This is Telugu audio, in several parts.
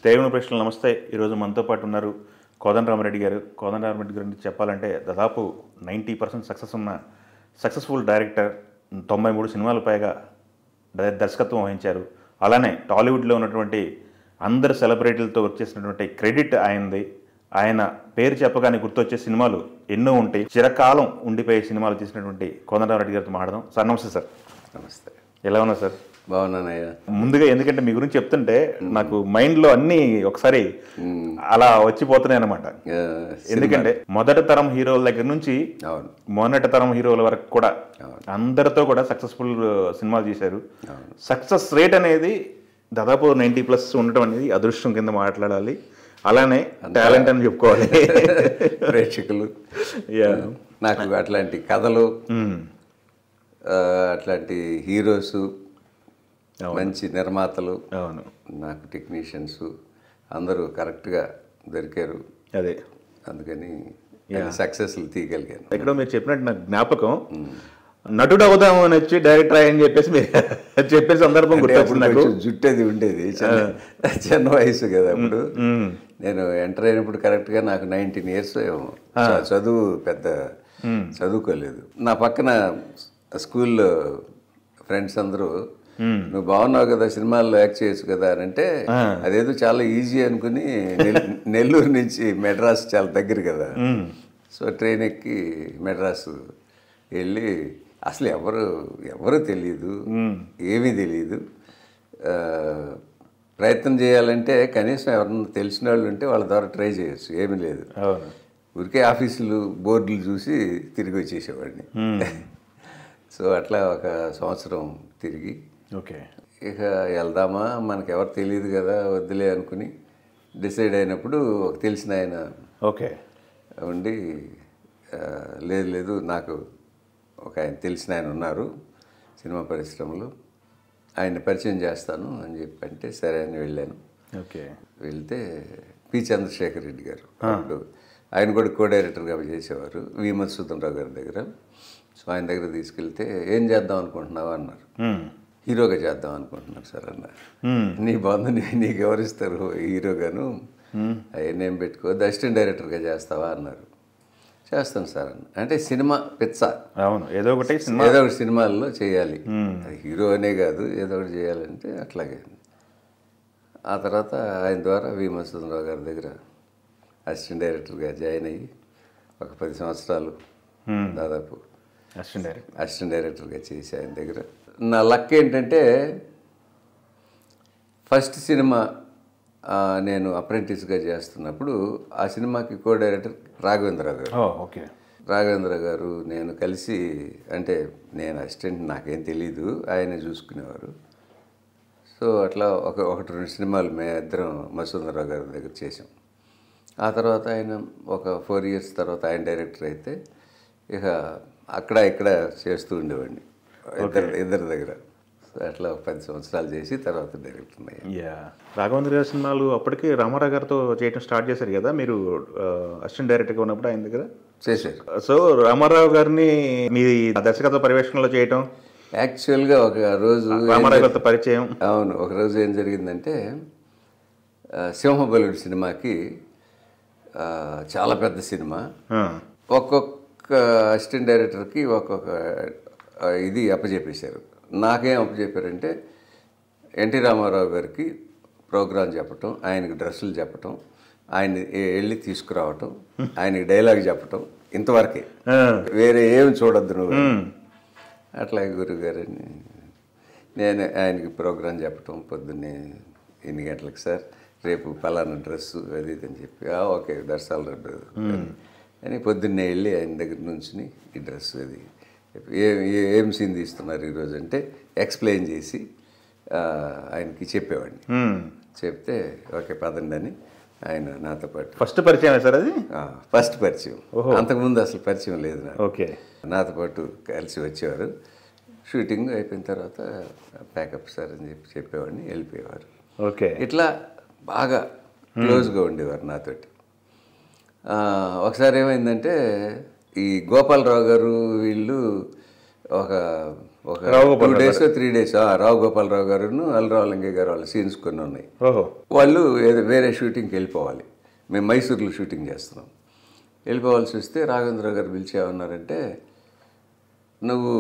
స్టేవన్ ప్రశ్నలు నమస్తే ఈరోజు మనతో పాటు ఉన్నారు కోదండరామరెడ్డి గారు కోదండరామరెడ్డి గురించి చెప్పాలంటే దాదాపు నైంటీ పర్సెంట్ సక్సెస్ ఉన్న సక్సెస్ఫుల్ డైరెక్టర్ తొంభై మూడు సినిమాలు పైగా ద- దర్శకత్వం వహించారు అలానే టాలీవుడ్లో ఉన్నటువంటి అందరు సెలబ్రిటీలతో వర్క్ చేసినటువంటి క్రెడిట్ ఆయనది ఆయన పేరు చెప్పగానే గుర్తొచ్చే సినిమాలు ఎన్నో ఉంటాయి చిరకాలం ఉండిపోయే సినిమాలు తీసినటువంటి కోదండరామరెడ్డి గారితో మాట్లాడదాం సార్ నమస్తే సార్ నమస్తే ఎలా ఉన్నారు సార్ బాగున్నానయ్యా ముందుగా ఎందుకంటే మీ గురించి చెప్తుంటే నాకు మైండ్లో అన్నీ ఒకసారి అలా వచ్చిపోతున్నాయి అనమాట ఆ, ఎందుకంటే మొదటి తరం హీరోల దగ్గర నుంచి అవును మొన్నటి తరం హీరోల వరకు కూడా అవును. అందరితో కూడా సక్సెస్ఫుల్ సినిమాలు చేశారు సక్సెస్ రేట్ అనేది దాదాపు నైంటీ ప్లస్ ఉండటం అనేది అదృష్టం కింద మాట్లాడాలి అలానే టాలెంట్ అని చెప్పుకోవాలి ప్రేక్షకులు Yeah. నాకు అట్లాంటి కథలు మ్మ్. ఆ, అట్లాంటి హీరోస్ మంచి నిర్మాతలు అవును నాకు టెక్నీషియన్స్ అందరూ కరెక్ట్గా దొరికారు అదే అందుకని సక్సెస్లు తీయగలిగాను ఎక్కడో మీరు చెప్పినట్టు నాకు జ్ఞాపకం నటుడు అవుదాము అని వచ్చి డైరెక్టర్ అని చెప్పేసి మీరు చెప్పే సందర్భం అంటే అప్పుడు గుర్తొచ్చింది నాకు కొంచెం జుట్టు అది ఉండేది చిన్న చిన్న వయసు కదా అప్పుడు నేను ఎంటర్ అయినప్పుడు కరెక్ట్గా నాకు నైన్టీన్ ఇయర్స్ ఏమో చ- చదువు పెద్ద చదువుకోలేదు నా పక్కన స్కూల్లో ఫ్రెండ్స్ అందరూ నువ్వు బాగున్నావు కదా సినిమాల్లో యాక్ట్ చేయొచ్చు కదా అని అంటే అదేదో చాలా ఈజీ అనుకుని నెల్- నెల్లూరు నుంచి మెడ్రాస్ చాలా దగ్గర కదా సో ట్రైన్ ఎక్కి మెడ్రాస్ వెళ్ళి అసలు ఎవరు ఎవరు తెలియదు ఏమీ తెలియదు ఆ, ప్రయత్నం చేయాలంటే కనీసం ఎవరన్నా తెలిసిన వాళ్ళు ఉంటే వాళ్ళ ద్వారా ట్రై చేయొచ్చు ఏమీ లేదు అవును ఊరికే ఆఫీసులు బోర్డులు చూసి తిరిగి వచ్చేసేవాడిని సో అట్లా ఒక సంవత్సరం తిరిగి ఓకే ఇక వెళ్దామా మనకు ఎవరు తెలియదు కదా వద్దులే అనుకుని డిసైడ్ అయినప్పుడు ఒక తెలిసిన ఆయన ఓకే ఉండి ఆ, లేదు లేదు నాకు ఒక ఆయన తెలిసిన ఆయన ఉన్నారు సినిమా పరిశ్రమలో ఆయన్ని పరిచయం చేస్తాను అని చెప్పి అంటే సరే అని వెళ్ళాను ఓకే వెళ్తే పి చంద్రశేఖర్ రెడ్డి గారు అప్పుడు ఆయన కూడా కో డైరెక్టర్గా చేసేవారు వి మధుసూదన్ రావు గారి దగ్గర సో ఆయన దగ్గర తీసుకెళ్తే ఏం చేద్దాం అనుకుంటున్నావా అన్నారు మ్మ్. హీరోగా చేద్దాం అనుకుంటున్నారు సార్ అన్నారు నీ బంధు నీ- నీకు ఎవరిస్తారు హీరోగాను అవన్నీ ఏం పెట్టుకోవద్దు అసిస్టెంట్ డైరెక్టర్గా చేస్తావా అన్నారు చేస్తాను సార్ అన్న అంటే సినిమా పిచ్చ అవును ఏదో ఒకటి సినిమా ఏదో ఒకటి సినిమాల్లో చేయాలి అది హీరో అనే కాదు ఏదో ఒకటి చేయాలంటే అట్లాగే ఆ తర్వాత ఆయన ద్వారా వి మధుసూదనరావు గారి దగ్గర అసిస్టెంట్ డైరెక్టర్గా జాయిన్ అయ్యి ఒక పది సంవత్సరాలు దాదాపు అసిస్టెంట్ డైరెక్టర్ అసిస్టెంట్ డైరెక్టర్గా చేసి ఆయన దగ్గర నా లక్ ఏంటంటే ఫస్ట్ సినిమా ఆ, నేను అప్రెంటిస్గా చేస్తున్నప్పుడు ఆ సినిమాకి కో డైరెక్టర్ రాఘవేంద్రరావు గారు ఓ ఓకే రాఘవేంద్ర గారు నేను కలిసి అంటే నేను అసిస్టెంట్ నాకేం తెలీదు ఆయన చూసుకునేవారు సో అట్లా ఒక ఒకటి రెండు సినిమాలు మేము ఇద్దరం మసూందరరావు గారి దగ్గర చేసాం ఆ తర్వాత ఆయన ఒక ఫోర్ ఇయర్స్ తర్వాత ఆయన డైరెక్టర్ అయితే ఇక అక్కడ ఇక్కడ చేస్తూ ఉండేవాడిని ఇద్దరు ఇద్దరి దగ్గర సో అట్లా ఒక పది సంవత్సరాలు చేసి తర్వాత డైరెక్టర్ అయ్యాను యా రాఘవేంద్ర గారి సినిమాలు అప్పటికి రామారావు గారితో చేయడం స్టార్ట్ చేశారు కదా మీరు అసిస్టెంట్ డైరెక్టర్గా ఉన్నప్పుడు ఆయన దగ్గర చేశారు సో రామారావు గారిని మీ దర్శకత్వ పర్యవేక్షణలో చేయటం యాక్చువల్గా ఒక రోజు రామారావు గారితో పరిచయం అవును ఒకరోజు ఏం జరిగిందంటే ఆ, సింహబలుడు సినిమాకి ఆ, చాలా పెద్ద సినిమా ఆ, ఒక్కొక్క అసిస్టెంట్ డైరెక్టర్కి ఒక్కొక్క ఆ, ఇది అప్పచెప్పేశారు నాకేం అప్పచెప్పారంటే ఎన్టీ రామారావు గారికి ప్రోగ్రాం చెప్పటం ఆయనకి డ్రెస్సులు చెప్పటం ఆయన వెళ్ళి తీసుకురావటం ఆయనకి డైలాగ్ చెప్పటం ఇంతవరకే ఆ, వేరే ఏం చూడొద్దు నువ్వు అట్లాగే గురుగారని నేను ఆయనకి ప్రోగ్రాం చెప్పటం పొద్దున్నే ఎన్ని గంటలకు సార్ రేపు పలానా డ్రెస్సు అది ఇది అని చెప్పి "ఆ, ఓకే దట్స్ ఆల్ రైట్ అని పొద్దున్నే వెళ్ళి ఆయన దగ్గర నుంచి ఈ డ్రెస్ అది ఏ ఏ- ఏం సీన్ తీస్తున్నారు ఈరోజు అంటే ఎక్స్ప్లెయిన్ చేసి ఆ, ఆయనకి చెప్పేవాడిని మ్మ్. చెప్తే ఓకే పదండి అని ఆయన నాతో పాటు ఫస్ట్ పరిచయం సార్ అది ఆ, ఫస్ట్ పరిచయం అంతకుముందు అసలు పరిచయం లేదు నాకు ఓకే నాతో పాటు కలిసి వచ్చేవారు షూటింగ్ అయిపోయిన తర్వాత ప్యాకప్ సార్ అని చెప్పి చెప్పేవాడిని వెళ్ళిపోయేవారు ఓకే ఇట్లా బాగా క్లోజ్గా ఉండేవారు నాతోటి ఆ, ఒకసారి ఏమైందంటే ఈ గోపాలరావు గారు వీళ్ళు ఒక ఒక రావు టూ డేస్ త్రీ డేస్ రావు గోపాలరావు గారును అల్రావు లింగయ్య గారు వాళ్ళ సీన్స్ కొన్ని ఉన్నాయి ఓహో వాళ్ళు ఏదో వేరే షూటింగ్కి వెళ్ళిపోవాలి మేము మైసూర్లో షూటింగ్ చేస్తున్నాం వెళ్ళిపోవాల్సి వస్తే రాఘవేంద్ర గారు పిలిచి ఏమన్నారంటే నువ్వు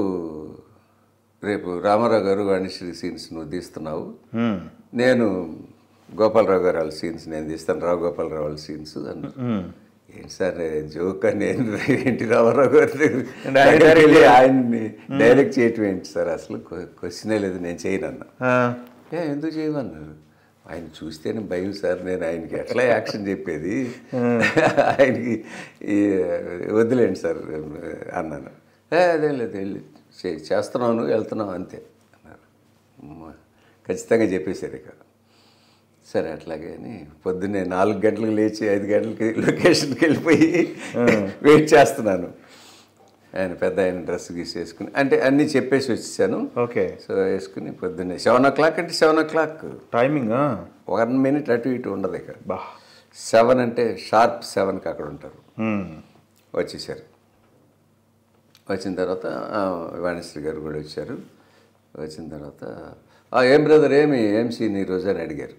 రేపు రామారావు గారు వాణిశ్రీ సీన్స్ నువ్వు తీస్తున్నావు మ్మ్. నేను గోపాలరావు గారు వాళ్ళ సీన్స్ నేను తీస్తాను రావు గోపాలరావు వాళ్ళ సీన్స్ అన్న మ్మ్. ఏంటి సార్ జోక్ నేను ఏంటి రామారావు గారి అంటే ఆయన దగ్గరికి వెళ్ళి ఆయన్ని డైరెక్ట్ చేయటం ఏంటి సార్ అసలు క్వశ్చనే లేదు నేను చేయను అన్నా ఆ, ఏ ఎందుకు చేయమన్నారు ఆయన చూస్తేనే భయం సార్ నేను ఆయనకి ఎట్లా యాక్షన్ చెప్పేది ఆయనకి ఈ వదిలేండి సార్ అన్నాను ఏ అదేం లేదు వెళ్ళి చే- చేస్తున్నాను వెళ్తున్నాం అంతే అన్నారు అమ్మ, ఖచ్చితంగా చెప్పేశారు ఇక సరే అట్లాగే అని పొద్దున్నే నాలుగు గంటలకు లేచి ఐదు గంటలకి లొకేషన్కి వెళ్ళిపోయి వెయిట్ చేస్తున్నాను ఆయన పెద్ద ఆయన డ్రెస్ గీసి వేసుకుని అంటే అన్నీ చెప్పేసి వచ్చేసాను ఓకే సో వేసుకుని పొద్దున్నే సెవెన్ ఓ క్లాక్ అంటే సెవెన్ ఓ క్లాక్ టైమింగ్ ఆ. వన్ మినిట్ అటు ఇటు ఉండదు ఇక బా సెవెన్ అంటే షార్ప్ సెవెన్కి అక్కడ ఉంటారు మ్మ్. వచ్చేసారు వచ్చిన తర్వాత ఆ, వాణిశ్రీ గారు కూడా వచ్చారు వచ్చిన తర్వాత "ఆ, ఏం బ్రదర్ ఏమి ఏం సీన్ ఈరోజు అని అడిగారు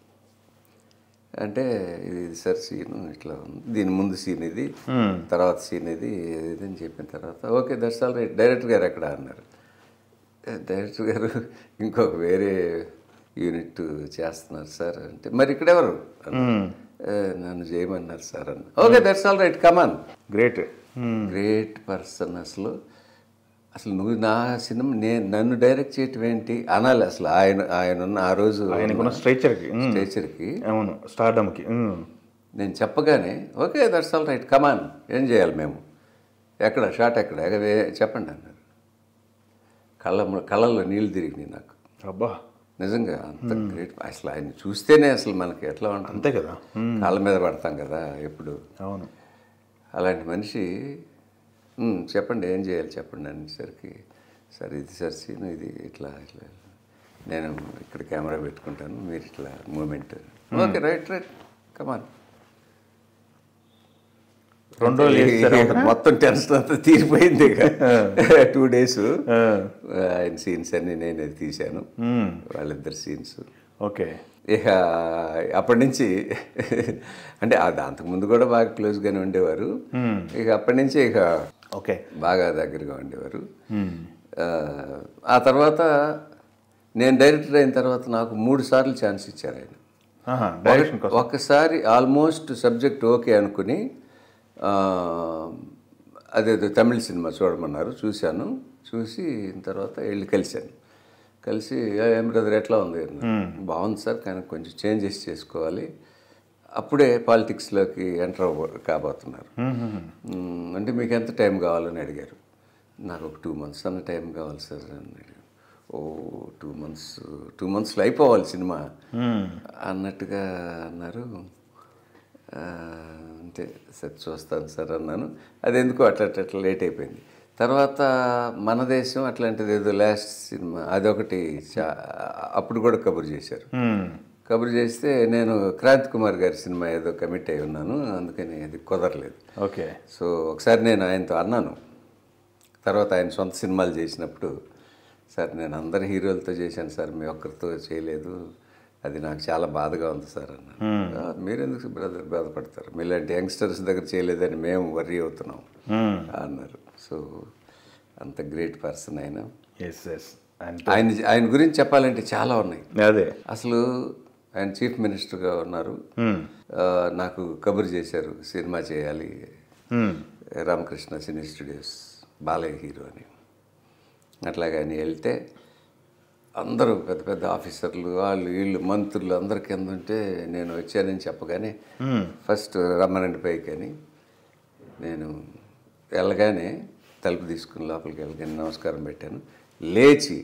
అంటే ఇది ఇది సార్ సీన్ ఇట్లా ఉంది దీని ముందు సీన్ ఇది తర్వాత సీన్ ఇది ఇది ఇది అని చెప్పిన తర్వాత okay that's all right director గారు ఎక్కడ అన్నారు "ఏ, డైరెక్టర్ గారు ఇంకొక వేరే యూనిట్ చేస్తున్నారు సార్ అంటే మరి ఇక్కడెవరు అన్నారు. "ఏ, నన్ను చేయమన్నారు సార్ అన్న okay that's all right come on great great person అసలు అసలు నువ్వు నా సినిమా నేను నన్ను డైరెక్ట్ చేయటం ఏంటి అనాలి అసలు ఆయన ఆయన ఉన్న ఆ రోజు ఆయనకున్న స్ట్రైచర్కి స్టేచర్కి అవును స్టార్డమ్కి నేను చెప్పగానే okay that's all right come on ఏం చేయాలి మేము ఎక్కడ షాట్ ఎక్కడ ఎక్కడ ఏ- చెప్పండి అన్నారు కళ్ళ కళ్ళల్లో నీళ్ళు తిరిగినాయి నాకు అబ్బా నిజంగా అంత గ్రేట్ అసలు ఆయన చూస్తేనే అసలు మనకి ఎట్లా ఉంటుంది అంతే కదా మ్మ్. కాళ్ళ మీద పడతాం కదా ఎప్పుడు అవును అలాంటి మనిషి "ఉమ్, చెప్పండి ఏం చేయాలి చెప్పండి అనేసరికి సార్ ఇది సార్ సీన్ ఇది ఇట్లా ఇట్లా నేను ఇక్కడ కెమెరా పెట్టుకుంటాను మీరు ఇట్లా moment okay right right come on రెండు రోజులు చేస్తారా? మొత్తం టెన్షన్ అంతా తీరిపోయింది ఇక టూ డేస్ ఆయన సీన్స్ అన్ని నేను తీశాను మ్మ్. వాళ్ళిద్దరు సీన్స్ ఓకే ఇక అప్పటి నుంచి అంటే అది అంతకుముందు కూడా బాగా క్లోజ్గానే ఉండేవారు ఇక అప్పటి నుంచి ఇక ఓకే బాగా దగ్గరగా ఉండేవారు ఆ, ఆ తర్వాత నేను డైరెక్టర్ అయిన తర్వాత నాకు మూడు సార్లు ఛాన్స్ ఇచ్చారు ఆయన ఆహా, డైరెక్షన్ కోసం ఒక్కసారి ఆల్మోస్ట్ సబ్జెక్ట్ ఓకే అనుకుని ఆ, అదేదో తమిళ సినిమా చూడమన్నారు చూశాను చూసి తర్వాత వెళ్ళి కలిశాను కలిసి "ఏ, ఏం బ్రదర్ ఎట్లా ఉంది అన్నారు. బాగుంది సార్ కానీ కొంచెం చేంజెస్ చేసుకోవాలి అప్పుడే పాలిటిక్స్లోకి ఎంటర్ అవ్వ కాబోతున్నారు "మ్మ్, అంటే మీకు ఎంత టైం కావాలని అడిగారు నాకు ఒక టూ మంత్స్ అన్న టైం కావాలి సార్ అని అడిగారు ఓ టూ మంత్స్ టూ మంత్స్లో అయిపోవాలి సినిమా అన్నట్టుగా అన్నారు ఆ, అంటే సార్ చూస్తాను సార్ అన్నాను అది ఎందుకు అట్లా అట్లా అట్లా లేట్ అయిపోయింది తర్వాత మన దేశం అట్లాంటిది ఏదో లాస్ట్ సినిమా అదొకటి చా అప్పుడు కూడా కబుర్ చేశారు మ్మ్. కబుర్ చేస్తే నేను క్రాంతి కుమార్ గారి సినిమా ఏదో కమిట్ అయి ఉన్నాను అందుకని అది కుదరలేదు ఓకే సో ఒకసారి నేను ఆయనతో అన్నాను తర్వాత ఆయన సొంత సినిమాలు చేసినప్పుడు సార్ నేను అందరి హీరోలతో చేశాను సార్ మీ ఒక్కరితో చేయలేదు అది నాకు చాలా బాధగా ఉంది సార్ అన్నాను "ఆ, మీరెందుకు బ్రదర్ బాధపడతారు మీలాంటి యంగ్స్టర్స్ దగ్గర చేయలేదని మేము వర్రీ అవుతున్నాం మ్మ్. అన్నారు సో అంత గ్రేట్ పర్సన్ ఆయన ఎస్ ఎస్ అండ్ ఆయన ఆయన గురించి చెప్పాలంటే చాలా ఉన్నాయి అదే అసలు ఆయన చీఫ్ మినిస్టర్గా ఉన్నారు మ్మ్. ఆ, నాకు కబురు చేశారు సినిమా చేయాలి మ్మ్. Ramakrishna cine studios Balayya hero అని అట్లాగే ఆయన వెళ్తే అందరూ పెద్ద పెద్ద ఆఫీసర్లు వాళ్ళు వీళ్ళు మంత్రులు అందరి కింద ఉంటే నేను వచ్చానని చెప్పగానే ఫస్ట్ రమ్మనండి పైకి అని నేను వెళ్ళగానే తలుపు తీసుకుని లోపలికి వెళ్ళగానే నమస్కారం పెట్టాను లేచి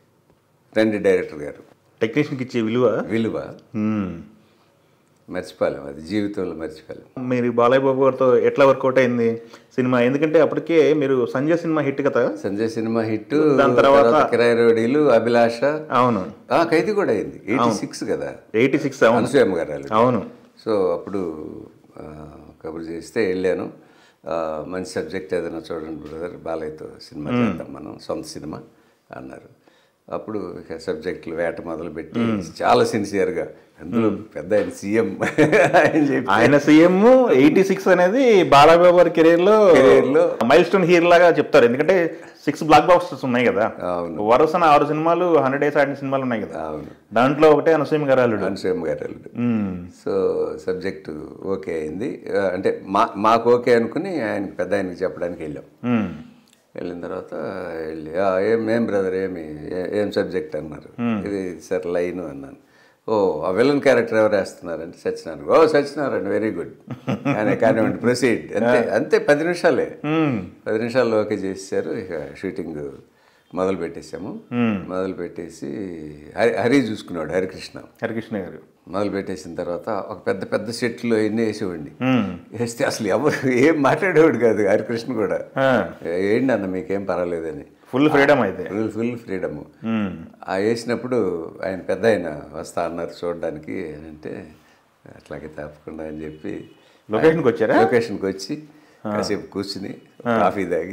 రండి డైరెక్టర్ గారు టెక్నీషియన్కి ఇచ్చే విలువ విలువ మ్మ్. మర్చిపోలేం అది జీవితంలో మర్చిపోలేం మీరు బాలయ్య బాబు గారితో ఎట్లా వర్కౌట్ అయింది సినిమా ఎందుకంటే అప్పటికే మీరు సంజయ్ సినిమా హిట్ కదా సంజయ్ సినిమా హిట్ దాని తర్వాత- తర్వాత కిరాయి రోడీలు అభిలాష అవును ఆ, ఖైదీ కూడా అయింది ఎయిటీ సిక్స్ కదా ఎయిటీ సిక్స్ అవును అనసూయమ్మ గారు వాళ్ళు. అవును సో అప్పుడు ఆ, కబురు చేస్తే వెళ్ళాను ఆ, మంచి సబ్జెక్ట్ ఏదైనా చూడండి బ్రదర్ బాలయ్యతో సినిమా చేద్దాం మనం సొంత సినిమా అన్నారు అప్పుడు ఇక సబ్జెక్టులు వేట మొదలుపెట్టి చాలా సిన్సియర్గా అందులో పెద్ద ఆయన సీఎం ఆయన చెప్పి ఆయన సీఎం ఎయిటీ సిక్స్ అనేది బాలబాబు గారి కెరీర్ లో Career లో మైల్ స్టోన్ హీరో లాగా చెప్తారు ఎందుకంటే సిక్స్ బ్లాక్ బాక్సెస్ ఉన్నాయి కదా అవును. వరుసన ఆరు సినిమాలు హండ్రెడ్ డేస్ ఆడిన సినిమాలు ఉన్నాయి కదా అవును దాంట్లో ఒకటే అనసూయం గారు అల్లుడు అనసూయమ్మ గారు అల్లుడు మ్మ్. సో సబ్జెక్టు ఓకే అయింది ఆ, అంటే మా మాకు ఓకే అనుకుని ఆయనకి పెద్ద ఆయనకి చెప్పడానికి వెళ్ళాం మ్మ్. వెళ్ళిన తర్వాత వెళ్ళి "ఆ, ఏం ఏం బ్రదర్ ఏమి ఏ- ఏం సబ్జెక్ట్ అన్నారు ఇది సార్ లైన్ అన్నాను ఓ ఆ విలన్ క్యారెక్టర్ ఎవరు వేస్తున్నారంటే సత్యనారాయణ ఓ సత్యనారాయణ వెరీ గుడ్ కానీ కానివ్వండి ప్రొసీడ్ అంతే అంతే పది నిమిషాలే మ్మ్. పది నిమిషాల్లో ఓకే చేసేసారు ఇక షూటింగ్ మొదలు పెట్టేసాము మొదలు పెట్టేసి హరి హరి చూసుకున్నాడు హరికృష్ణ హరికృష్ణ గారు మొదలు పెట్టేసిన తర్వాత ఒక పెద్ద పెద్ద సెట్లు ఎన్ని వేసేవాడిని మ్మ్. వేస్తే అసలు ఎవరు ఏం మాట్లాడేవాడు కాదు హరికృష్ణ కూడా ఆ. ఏంటి అన్న మీకేం పర్వాలేదని ఫుల్ ఫ్రీడమ్ అయితే ఫుల్ ఫుల్ ఫ్రీడమ్ మ్మ్. ఆ వేసినప్పుడు ఆయన పెద్ద ఆయన వస్తా అన్నారు చూడడానికి అంటే అట్లాగే తప్పకుండా అని చెప్పి లొకేషన్కి వచ్చారా లొకేషన్కి వచ్చి కాసేపు కూర్చుని కాఫీ తాగి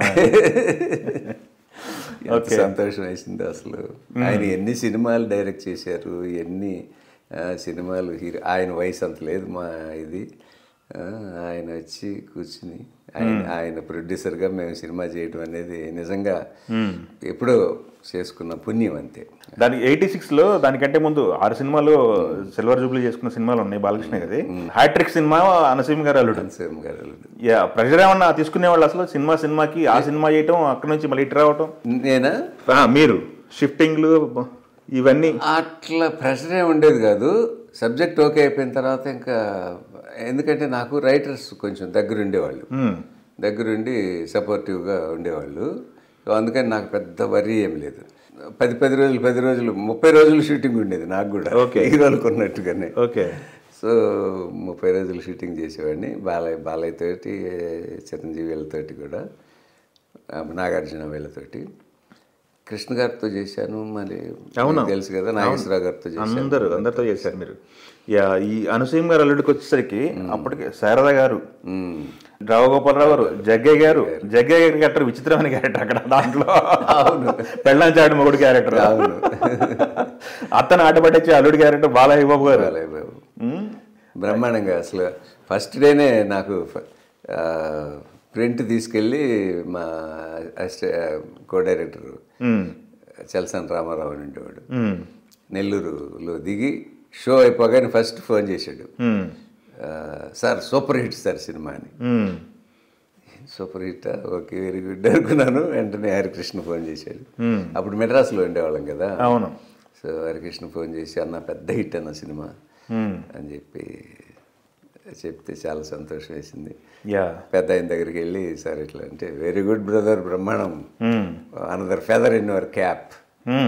ఎంత సంతోషం వేసింది అసలు ఆయన ఎన్ని సినిమాలు డైరెక్ట్ చేశారు ఎన్ని ఆ, సినిమాలు హీరో ఆయన వయసు అంత లేదు మా ఇది ఆ, ఆయన వచ్చి కూర్చుని ఆయన ఆయన ప్రొడ్యూసర్గా మేము సినిమా చేయడం అనేది నిజంగా ఎప్పుడో చేసుకున్న పుణ్యం అంతే దానికి ఎయిటీ సిక్స్ లో దానికంటే ముందు ఆరు సినిమాలు సిల్వర్ జూబ్లీ చేసుకున్న సినిమాలు ఉన్నాయి బాలకృష్ణ గారి హ్యాట్రిక్ సినిమా అనసీమ గారు అల్లుడు అనసూయమ్మ గారు అల్లుడు. యా ప్రెషర్ ఏమన్నా తీసుకునేవాళ్ళు అసలు సినిమా సినిమాకి ఆ సినిమా చేయటం అక్కడ నుంచి మళ్ళీ ఇటు రావటం నేనా ఆ, మీరు షిఫ్టింగ్లు ఇవన్నీ అట్లా ప్రెషర్ ఏమి ఉండేది కాదు సబ్జెక్ట్ ఓకే అయిపోయిన తర్వాత ఇంకా ఎందుకంటే నాకు రైటర్స్ కొంచెం దగ్గర ఉండేవాళ్ళు మ్మ్. దగ్గరుండి సపోర్టివ్గా ఉండేవాళ్ళు సో అందుకని నాకు పెద్ద వరి ఏం లేదు పది పది రోజులు పది రోజులు ముప్పై రోజులు షూటింగ్ ఉండేది నాకు కూడా Okay. హీరోలకు ఉన్నట్టుగానే ఓకే సో ముప్పై రోజులు షూటింగ్ చేసేవాడిని బాలయ్య బాలయ్య తోటి చిరంజీవి వీళ్ళతోటి కూడా ఆ, నాగార్జున వీళ్ళతోటి కృష్ణ గారితో చేశాను మరి అవునా? మీకు తెలుసు కదా నాగేశ్వరరావు గారితో చేశాను అందరూ అందరితో చేశారు మీరు యా ఈ అనసూయం గారు అల్లుడికి వచ్చేసరికి అప్పటికి శారద గారు మ్మ్. రావుగోపాలరావు గారు జగ్గయ్య గారు జగ్గయ్య గారి క్యారెక్టర్ విచిత్రమైన క్యారెక్టర్ అక్కడ దాంట్లో పెళ్ళాం చాడు మొగుడు క్యారెక్టర్ అవును అతను ఆటపట్టించే అల్లుడి క్యారెక్టర్ బాలయ్య బాబు గారు బాలయ్య బాబు మ్మ్. బ్రహ్మాండంగా అసలు ఫస్ట్ డేనే నాకు ప్రింట్ తీసుకెళ్ళి మా అసిస్ట కో డైరెక్టర్ మ్మ్. చలసాని రామారావు అని ఉండేవాడు మ్మ్. నెల్లూరులో దిగి షో అయిపోగానే ఫస్ట్ ఫోన్ చేశాడు మ్మ్. ఆ, sir super hit sir cinema అని మ్మ్. Super hit okay very good అనుకున్నాను వెంటనే హరికృష్ణ ఫోన్ చేశాడు మ్మ్. అప్పుడు మెడ్రాస్లో ఉండేవాళ్ళం కదా అవును సో హరికృష్ణ ఫోన్ చేసి అన్న పెద్ద హిట్ అన్న సినిమా మ్మ్. అని చెప్పి చెప్తే చాలా సంతోషం వేసింది యా పెద్ద ఆయన దగ్గరికి వెళ్ళి సార్ ఇట్లా అంటే వెరీ గుడ్ బ్రదర్ బ్రహ్మాండం మ్మ్. Another feather in your cap మ్మ్.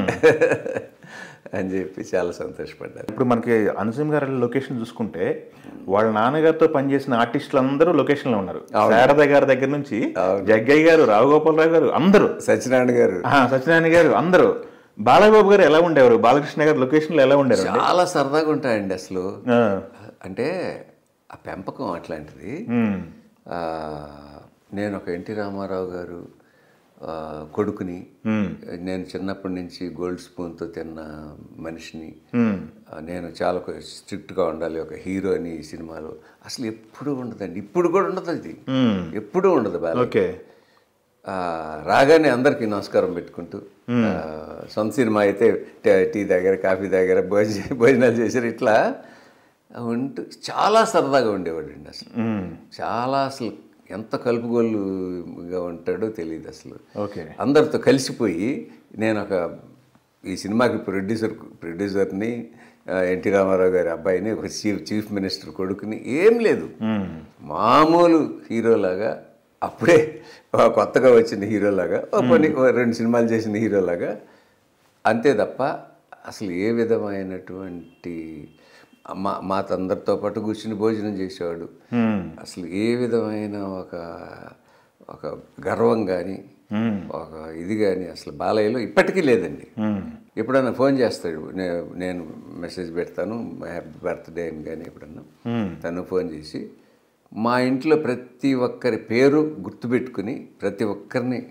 అని చెప్పి చాలా సంతోషపడ్డారు ఇప్పుడు మనకి అనసీమ్ గారి లొకేషన్ చూసుకుంటే వాళ్ళ నాన్నగారితో పనిచేసిన ఆర్టిస్టులు అందరూ లొకేషన్ లో ఉన్నారు శారద గారి దగ్గర నుంచి జగ్గయ్య గారు రావుగోపాలరావు గారు అందరూ సత్యనారాయణ గారు ఆ, సత్యనారాయణ గారు అందరూ బాలబాబు గారు ఎలా ఉండేవారు బాలకృష్ణ గారు లొకేషన్ లో ఎలా ఉండేవారు చాలా సరదాగా ఉంటాయండి అసలు ఆ, అంటే ఆ పెంపకం అట్లాంటిది మ్మ్. ఆ, నేను ఒక ఎన్టీ రామారావు గారు ఆ, కొడుకుని మ్మ్. నేను చిన్నప్పటి నుంచి గోల్డ్ స్పూన్తో తిన్న మనిషిని మ్మ్. ఆ, నేను చాలా స్ట్రిక్ట్గా ఉండాలి ఒక హీరో అని ఈ సినిమాలో అసలు ఎప్పుడు ఉండదండి ఇప్పుడు కూడా ఉండదు అది మ్మ్. ఎప్పుడూ ఉండదు బాల ఓకే ఆ, రాగానే అందరికీ నమస్కారం పెట్టుకుంటూ ఆ, సొంత సినిమా అయితే టే- టీ దగ్గర కాఫీ దగ్గర భోజ భోజనాలు చేశారు ఇట్లా ఉంటూ చాలా సరదాగా ఉండేవాడండి అసలు మ్మ్. చాలా అసలు ఎంత కలుపుగోలుగా ఉంటాడో తెలియదు అసలు ఓకే అందరితో కలిసిపోయి నేను ఒక ఈ సినిమాకి ప్రొడ్యూసర్ ప్రొడ్యూసర్ని ఆ, ఎన్టీ రామారావు గారి అబ్బాయిని ఒక చీఫ్ చీఫ్ మినిస్టర్ కొడుకుని ఏం లేదు మ్మ్. మామూలు హీరోలాగా అప్పుడే ఆ కొత్తగా వచ్చిన హీరోలాగా ఓ కొన్ని ఓ రెండు సినిమాలు చేసిన హీరోలాగా అంతే తప్ప అసలు ఏ విధమైనటువంటి మా మా అందరితో పాటు కూర్చుని భోజనం చేసేవాడు మ్మ్. అసలు ఏ విధమైన ఒక ఒక గర్వం కానీ మ్మ్. ఒక ఇది కానీ అసలు బాలయ్యలో ఇప్పటికీ లేదండి మ్మ్. ఎప్పుడన్నా ఫోన్ చేస్తాడు నే- నేను మెసేజ్ పెడతాను హ్యాపీ బర్త్డే అని కానీ ఎప్పుడన్నా మ్మ్. తను ఫోన్ చేసి మా ఇంట్లో ప్రతి ఒక్కరి పేరు గుర్తుపెట్టుకుని ప్రతి ఒక్కరిని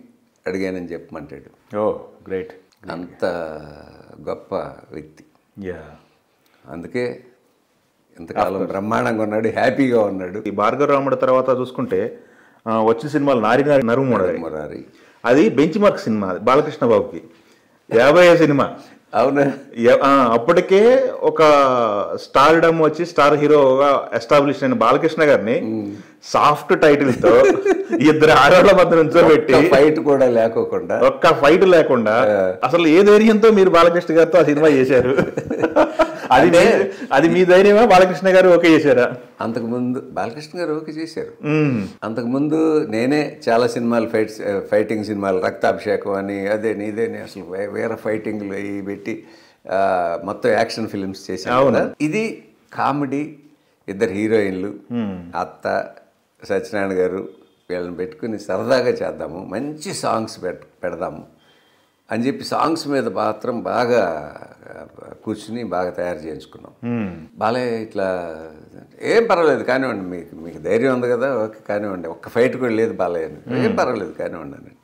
అడిగానని చెప్పమంటాడు ఓ గ్రేట్ అంత గొప్ప వ్యక్తి యా అందుకే ఇంతకాలం బ్రహ్మాండంగా ఉన్నాడు హ్యాపీగా ఉన్నాడు ఈ భార్గవ రాముడు తర్వాత చూసుకుంటే ఆ, వచ్చిన సినిమాలు నారి నారి నరుముడది మురారి అది బెంచ్ మార్క్ సినిమా అది బాలకృష్ణ బాబుకి యాభై సినిమా అవునా ఎ- ఆ, అప్పటికే ఒక స్టార్డమ్ వచ్చి స్టార్ హీరోగా ఎస్టాబ్లిష్ అయిన బాలకృష్ణ గారిని సాఫ్ట్ టైటిల్ తో ఇద్దరు ఆడవాళ్ళ మధ్య నుంచోబెట్టి ఫైట్ కూడా లేకోకుండా ఒక్క ఫైట్ లేకుండా అసలు ఏ ధైర్యంతో మీరు బాలకృష్ణ గారితో ఆ సినిమా చేశారు అది మీ- అది మీ ధైర్యమా బాలకృష్ణ గారు ఓకే చేశారా అంతకుముందు బాలకృష్ణ గారు ఓకే చేశారు మ్మ్. అంతకుముందు నేనే చాలా సినిమాలు ఫైట్స్ ఫైటింగ్ సినిమాలు రక్తాభిషేకం అని అదే నీదేని అసలు వే- వేరే ఫైటింగ్లు అవి పెట్టి ఆ, మొత్తం యాక్షన్ ఫిల్మ్స్ చేశాను కదా. ఇది కామెడీ ఇద్దరు హీరోయిన్లు అత్త సత్యనారాయణ గారు వీళ్ళని పెట్టుకుని సరదాగా చేద్దాము మంచి సాంగ్స్ పెట్ పెడదాము అని చెప్పి సాంగ్స్ మీద మాత్రం బాగా ఆ, కూర్చుని బాగా తయారు చేయించుకున్నాం బాలయ్య ఇట్లా ఏం పర్వాలేదు కానివ్వండి మీకు మీకు ధైర్యం ఉంది కదా ఓకే కానివ్వండి ఒక్క ఫైట్ కూడా లేదు బాలయ్య అని. ఏం పర్వాలేదు కానివ్వండి అని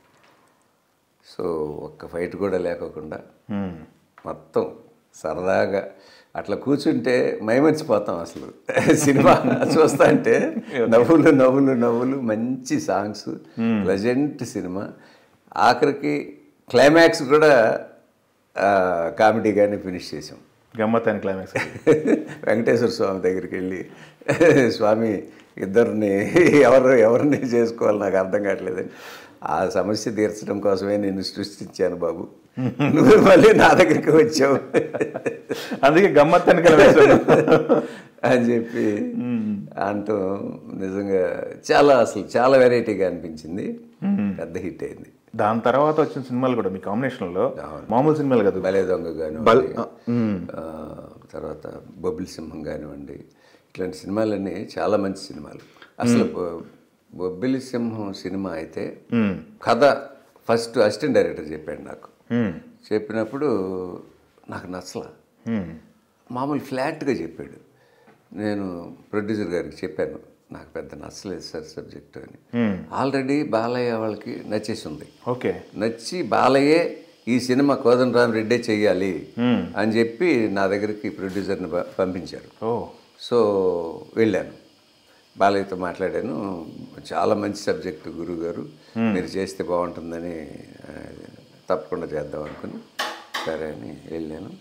సో ఒక్క ఫైట్ కూడా లేకోకుండా మ్మ్. మొత్తం సరదాగా అట్లా కూర్చుంటే మైమర్చిపోతాం అసలు సినిమా చూస్తా అంటే నవ్వులు నవ్వులు నవ్వులు మంచి సాంగ్స్ లెజెంట్ సినిమా ఆఖరికి క్లైమాక్స్ కూడా ఆ, కామెడీగానే ఫినిష్ చేసాం గమ్మత్ అని క్లైమాక్స్ వెంకటేశ్వర స్వామి దగ్గరికి వెళ్ళి స్వామి ఇద్దరిని ఎవరు ఎవరిని చేసుకోవాలి నాకు అర్థం కావట్లేదని ఆ సమస్య తీర్చడం కోసమే నేను సృష్టించాను బాబు నువ్వు మళ్ళీ నా దగ్గరికి వచ్చావు అందుకే గమ్మత్ అని క్లైమాక్స్ అని చెప్పి అంటూ నిజంగా చాలా అసలు చాలా వెరైటీగా అనిపించింది పెద్ద హిట్ అయింది దాని తర్వాత వచ్చిన సినిమాలు కూడా మీ కాంబినేషన్లో మామూలు సినిమాలు కదా భలే దొంగ కానివ్వండి బల్ మ్మ్. ఆ, తర్వాత బొబ్బిలి సింహం కానివ్వండి ఇట్లాంటి సినిమాలన్నీ చాలా మంచి సినిమాలు అసలు బొ- బొబ్బిలి సింహం సినిమా అయితే మ్మ్. కథ ఫస్ట్ అసిస్టెంట్ డైరెక్టర్ చెప్పాడు నాకు మ్మ్. చెప్పినప్పుడు నాకు నచ్చల మ్మ్. మామూలు ఫ్లాట్గా చెప్పాడు నేను ప్రొడ్యూసర్ గారికి చెప్పాను నాకు పెద్ద నచ్చలేదు సార్ సబ్జెక్ట్ అని మ్మ్. ఆల్రెడీ బాలయ్య వాళ్ళకి నచ్చేసి ఉంది ఓకే నచ్చి బాలయ్యే ఈ సినిమా కోదండరామ్ రెడ్డే చెయ్యాలి మ్మ్. అని చెప్పి నా దగ్గరికి ప్రొడ్యూసర్ని ప- పంపించారు ఓ సో వెళ్ళాను బాలయ్యతో మాట్లాడాను చాలా మంచి సబ్జెక్ట్ గురువు గారు మీరు చేస్తే బాగుంటుందని ఆ, తప్పకుండా చేద్దాం అనుకుని సరే అని వెళ్ళాను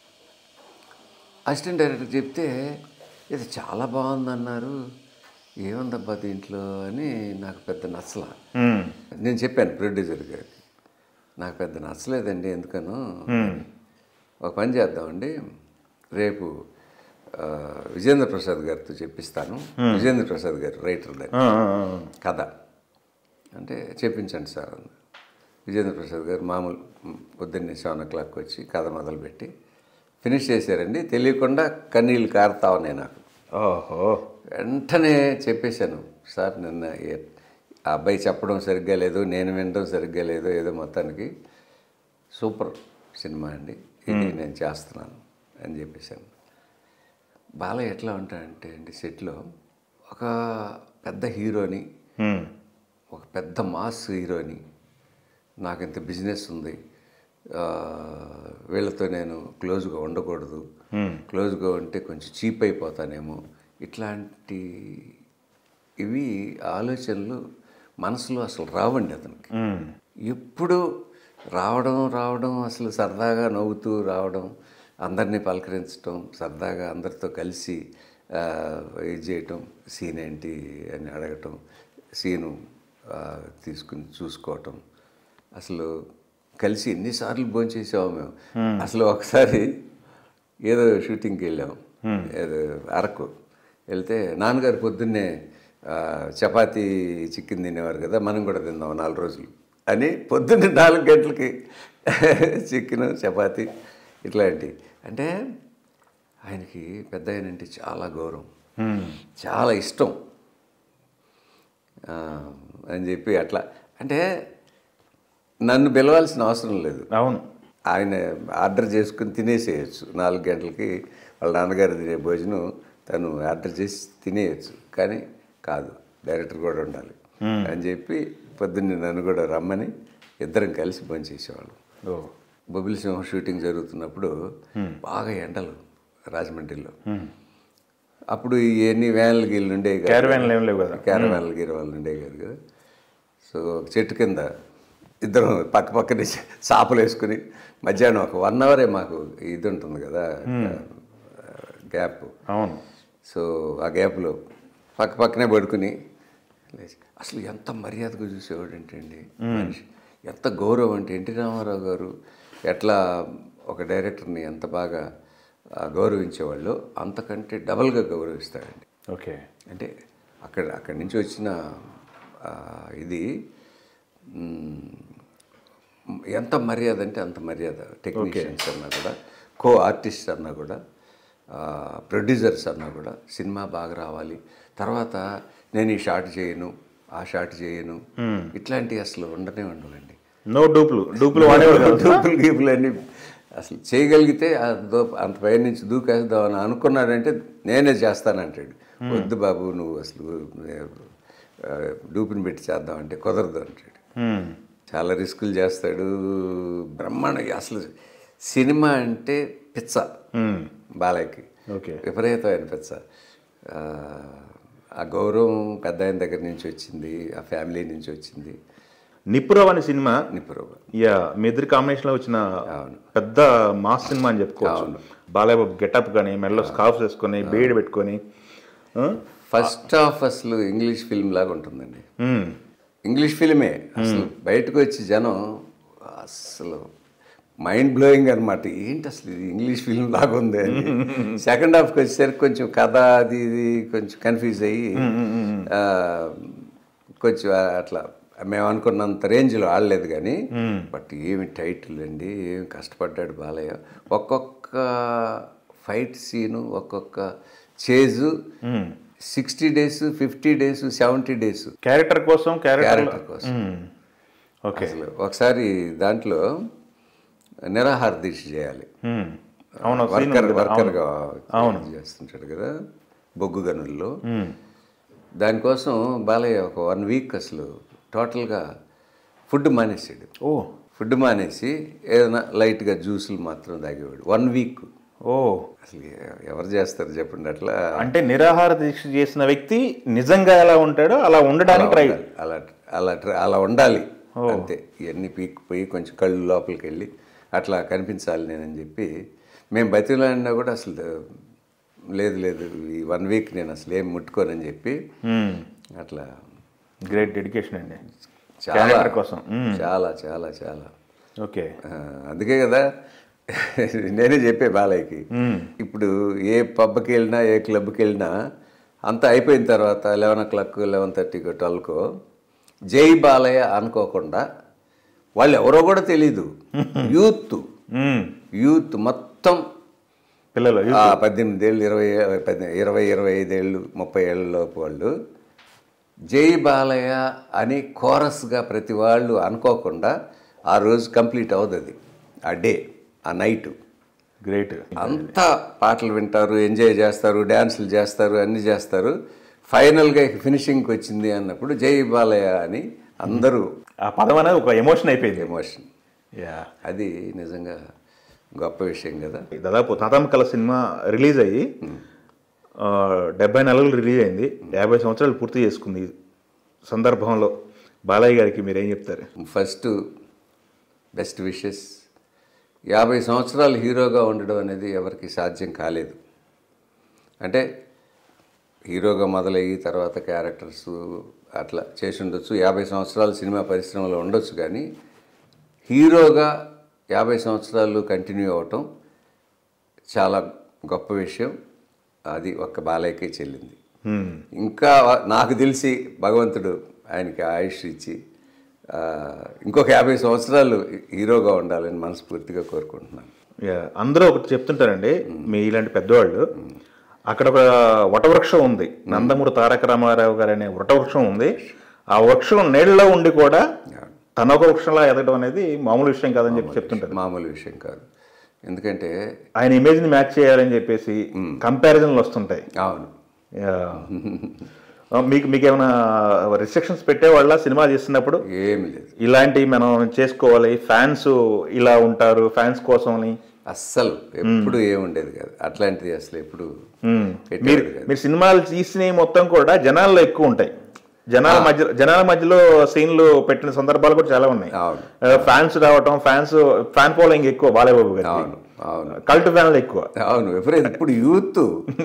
అసిస్టెంట్ డైరెక్టర్ చెప్తే ఇది చాలా బాగుందన్నారు ఏముందబ్బా దీంట్లో అని నాకు పెద్ద నచ్చలా మ్మ్. నేను చెప్పాను ప్రొడ్యూసర్ గారికి నాకు పెద్ద నచ్చలేదండి ఎందుకను ఒక పని చేద్దామండి రేపు ఆ, విజేంద్ర ప్రసాద్ గారితో చెప్పిస్తాను విజేంద్ర ప్రసాద్ గారు రైటర్ దాన్ని ఆ, ఆ, ఆ. కథ అంటే చెప్పించండి సార్ అన్న విజేంద్ర ప్రసాద్ గారు మామూలు మ్, పొద్దున్నే సెవెన్ ఓ క్లాక్ వచ్చి కథ మొదలుపెట్టి ఫినిష్ చేశారండి తెలియకుండా కన్నీళ్ళు కారుతా ఉన్నాయి నాకు ఓహో వెంటనే చెప్పేశాను సార్ నిన్న ఏ- ఆ అబ్బాయి చెప్పడం సరిగ్గా లేదు నేను వినడం సరిగ్గా లేదు ఏదో మొత్తానికి సూపర్ సినిమా అండి ఇది నేను చేస్తున్నాను అని చెప్పేశాను బాలయ్య ఎట్లా ఉంటాడంటే అండి సెట్లో ఒక పెద్ద హీరోని మ్మ్. ఒక పెద్ద మాస్ హీరోని నాకు ఇంత బిజినెస్ ఉంది ఆ, వీళ్ళతో నేను క్లోజ్గా ఉండకూడదు క్లోజ్గా ఉంటే కొంచెం చీప్ అయిపోతానేమో ఇట్లాంటి ఇవి ఆలోచనలు మనసులో అసలు రావండి అతనికి మ్మ్. ఎప్పుడు రావడం రావడం అసలు సరదాగా నవ్వుతూ రావడం అందరినీ పలకరించడం సరదాగా అందరితో కలిసి ఆ, ఇది చేయటం సీన్ ఏంటి అని అడగటం సీను ఆ, తీసుకుని చూసుకోవటం అసలు కలిసి ఎన్నిసార్లు భోంచేసాము మేము అసలు ఒకసారి ఏదో షూటింగ్కి వెళ్ళాం ఏదో అరకు వెళ్తే నాన్నగారు పొద్దున్నే ఆ, చపాతీ చికెన్ తినేవారు కదా మనం కూడా తిందాం నాలుగు రోజులు అని పొద్దున్నే నాలుగు గంటలకి చికెన్ చపాతీ ఇట్లాంటి అంటే ఆయనకి పెద్ద ఆయనంటే చాలా గౌరవం మ్మ్. చాలా ఇష్టం ఆ, అని చెప్పి అట్లా అంటే నన్ను పిలవాల్సిన అవసరం లేదు అవును ఆయన ఆర్డర్ చేసుకుని తినేసేయచ్చు నాలుగు గంటలకి వాళ్ళ నాన్నగారు తినే భోజనం తను ఆర్డర్ చేసి తినేయచ్చు కానీ కాదు డైరెక్టర్ కూడా ఉండాలి అని చెప్పి పొద్దున్నే నన్ను కూడా రమ్మని ఇద్దరం కలిసి పనిచేసేవాళ్ళం ఓ బొబ్బిలి సింహం షూటింగ్ జరుగుతున్నప్పుడు బాగా ఎండలు రాజమండ్రిలో అప్పుడు ఇవన్నీ వ్యాన్లు గీళ్ళు ఉండేవి కాదు. క్యారవాన్లు ఏం లేవు కదా క్యారవాన్లు గీరవాళ్ళు ఉండేవి కాదు కదా సో ఒక చెట్టు కింద ఇద్దరం పక్క పక్కనే చాపలు వేసుకుని మధ్యాహ్నం ఒక వన్ అవరే మాకు ఇది ఉంటుంది కదా గ్యాప్ అవును సో ఆ గ్యాప్లో పక్క పక్కనే పడుకుని లేచి అసలు ఎంత మర్యాదగా చూసేవాడు ఏంటండి మనిషి ఎంత గౌరవం అంటే ఎన్టీ రామారావు గారు ఎట్లా ఒక డైరెక్టర్ని ఎంత బాగా ఆ, గౌరవించేవాళ్ళు అంతకంటే డబల్గా గౌరవిస్తాడండి ఓకే అంటే అక్కడ అక్కడి నుంచి వచ్చిన ఆ, ఇది మ్, ఎంత మర్యాద అంటే అంత మర్యాద టెక్నీషియన్స్ అన్నా కూడా కో ఆర్టిస్ట్ అన్నా కూడా ప్రొడ్యూసర్స్ అన్నా కూడా సినిమా బాగా రావాలి తర్వాత నేను ఈ షాట్ చేయను ఆ షాట్ చేయను ఇట్లాంటివి అసలు ఉండనే ఉండవండి నో డూపులు డూపులు వాడేవాడు కాదు డూపులు గీపులు అన్ని అసలు చేయగలిగితే ఆ దో అంత పై నుంచి దూకేద్దాం అని అనుకున్నాడంటే నేనే చేస్తానంటాడు వద్దు బాబు నువ్వు అసలు ఆ, డూపుని పెట్టి చేద్దాం అంటే కుదరదు అంటాడు మ్మ్. చాలా రిస్కులు చేస్తాడు బ్రహ్మాండ అసలు సినిమా అంటే పిచ్చ మ్మ్. బాలయ్యకి ఓకే విపరీతమైన పిచ్చ ఆ, ఆ గౌరవం పెద్ద ఆయన దగ్గర నుంచి వచ్చింది ఆ ఫ్యామిలీ నుంచి వచ్చింది నిప్పురావు అనే సినిమా నిపురవ యా మీ ఇద్దరి కాంబినేషన్లో వచ్చిన పెద్ద మాస్ సినిమా అని చెప్పుకోవచ్చు బాలయ్య బాబు గెటప్ కానీ మెడలో స్కార్ఫ్ వేసుకొని బేడ్ పెట్టుకొని ఆ? ఫస్ట్ హాఫ్ అసలు ఇంగ్లీష్ ఫిల్మ్ లాగా ఉంటుందండి మ్మ్. ఇంగ్లీష్ ఫిల్మే అసలు బయటకు వచ్చి జనం అసలు మైండ్ బ్లోయింగ్ అనమాట ఏంటి అసలు ఇది ఇంగ్లీష్ ఫిల్మ్ లాగా ఉంది అని సెకండ్ హాఫ్కి వచ్చేసరికి కొంచెం కథ అది ఇది కొంచెం కన్ఫ్యూజ్ అయ్యి ఆ, కొంచెం అట్లా మేము అనుకున్నంత రేంజ్లో ఆడలేదు కానీ బట్ ఏమి టైటిల్ అండి ఏమి కష్టపడ్డాడు బాలయ్య ఒక్కొక్క ఫైట్ సీను ఒక్కొక్క chase sixty days fifty days seventy days character కోసం క్యారెక్టర్ క్యారెక్టర్ కోసం ఓకే అసలు ఒకసారి దాంట్లో నిరాహార దీక్ష చేయాలి మ్మ్. అవును ఒక scene వర్కర్ ఉంది కదా. వర్కర్గా చేస్తుంటాడు కదా బొగ్గు గనుల్లో దానికోసం బాలయ్య ఒక వన్ వీక్ అసలు టోటల్గా ఫుడ్ మానేసాడు ఓ ఫుడ్ మానేసి ఏదైనా లైట్గా జ్యూసులు మాత్రం తాగేవాడు వన్ వీక్ ఓ అసలు ఎ- ఎవరు చేస్తారు చెప్పండి అట్లా అంటే నిరాహార దీక్ష చేసిన వ్యక్తి నిజంగా ఎలా ఉంటాడో అలా ఉండడానికి ట్రై అలా అలా ట్ర- అలా ఉండాలి అంతే ఇవన్నీ పీక్కుపోయి కొంచెం కళ్ళు లోపలికి వెళ్ళి అట్లా కనిపించాలి నేనని చెప్పి మేము బతిలాడినా కూడా అసలు లేదు లేదు ఈ వన్ వీక్ నేను అసలు ఏం ముట్టుకోనని చెప్పి అట్లా గ్రేట్ డెడికేషన్ అండి చాలా క్యారెక్టర్ కోసం మ్మ్. చాలా చాలా చాలా ఓకే ఆ, అందుకే కదా నేనే చెప్పే బాలయ్యకి ఇప్పుడు ఏ పబ్కి వెళ్ళినా ఏ క్లబ్కి వెళ్ళినా అంతా అయిపోయిన తర్వాత లెవెన్ ఓ క్లాక్ లెవెన్ థర్టీకో ట్వెల్వ్కో జై బాలయ్య అనుకోకుండా వాళ్ళు ఎవరో కూడా తెలీదు యూత్ మ్మ్. యూత్ మొత్తం పిల్లలు ఆ పద్దెనిమిది ఏళ్ళు ఇరవై పద్దె- ఇరవై ఇరవై ఐదేళ్ళు ముప్పై ఏళ్ళ లోపు వాళ్ళు జై బాలయ్య అని కోరస్గా ప్రతి వాళ్ళు అనుకోకుండా ఆ రోజు కంప్లీట్ అవుతుంది అది ఆ డే ఆ నైట్ గ్రేట్ అంతా పాటలు వింటారు ఎంజాయ్ చేస్తారు డ్యాన్సులు చేస్తారు అన్నీ చేస్తారు ఫైనల్గా ఫినిషింగ్కి వచ్చింది అన్నప్పుడు జై బాలయ్య అని అందరూ ఆ పదం అనేది ఒక ఎమోషన్ అయిపోయింది ఎమోషన్ యా అది నిజంగా గొప్ప విషయం కదా దాదాపు తాతాంకల సినిమా రిలీజ్ అయ్యి ఆ, డెబ్బై నెలలు రిలీజ్ అయింది యాభై సంవత్సరాలు పూర్తి చేసుకుంది ఈ సందర్భంలో బాలయ్య గారికి మీరు ఏం చెప్తారు ఫస్ట్ బెస్ట్ విషెస్ యాభై సంవత్సరాలు హీరోగా ఉండడం అనేది ఎవరికి సాధ్యం కాలేదు అంటే హీరోగా మొదలయ్యి తర్వాత క్యారెక్టర్స్ అట్లా చేసి ఉండొచ్చు యాభై సంవత్సరాలు సినిమా పరిశ్రమలో ఉండొచ్చు కానీ హీరోగా యాభై సంవత్సరాలు కంటిన్యూ అవటం చాలా గొప్ప విషయం అది ఒక్క బాలయ్యకే చెల్లింది మ్మ్. ఇంకా నాకు తెలిసి భగవంతుడు ఆయనకి ఆయుష్ ఇచ్చి ఆ, ఇంకొక యాభై సంవత్సరాలు హీరోగా ఉండాలని మనస్ఫూర్తిగా కోరుకుంటున్నాను యా అందరూ ఒకటి చెప్తుంటారండి మీ ఇలాంటి పెద్దవాళ్ళు అక్కడ ఒక వటవృక్షం ఉంది నందమూరి తారక రామారావు గారు అనే వటవృక్షం ఉంది ఆ వృక్షం నీళ్ళలో ఉండి కూడా తన ఒక వృక్షంలా ఎదగడం అనేది మామూలు విషయం కాదని చెప్పి చెప్తుంటారు మామూలు విషయం కాదు ఎందుకంటే ఆయన ఇమేజ్ని మ్యాచ్ చేయాలని చెప్పేసి కంపారిజన్లు వస్తుంటాయి అవును యా. మీకు మీకు ఏమైనా రిస్ట్రిక్షన్స్ పెట్టేవాళ్ళ సినిమా చేస్తున్నప్పుడు ఏమి లేదు ఇలాంటివి మనం చేసుకోవాలి ఫ్యాన్స్ ఇలా ఉంటారు ఫ్యాన్స్ కోసం అని అస్సలు ఎప్పుడు ఏముండేది కాదు అట్లాంటిది అసలు ఎప్పుడు మ్మ్. పెట్టేవాడు మీరు కాదు. మీరు సినిమాలు తీసినవి మొత్తం కూడా జనాల్లో ఎక్కువ ఉంటాయి జనాల మధ్య జనాల మధ్యలో సీన్లు పెట్టిన సందర్భాలు కూడా చాలా ఉన్నాయి అవును ఫ్యాన్స్ రావటం ఫ్యాన్స్ ఫ్యాన్ ఫాలోయింగ్ ఎక్కువ బాలయ్యబాబు గారు అవును అవును కల్ట్ ఫ్యాన్లు ఎక్కువ అవును విపరీత ఇప్పుడు యూత్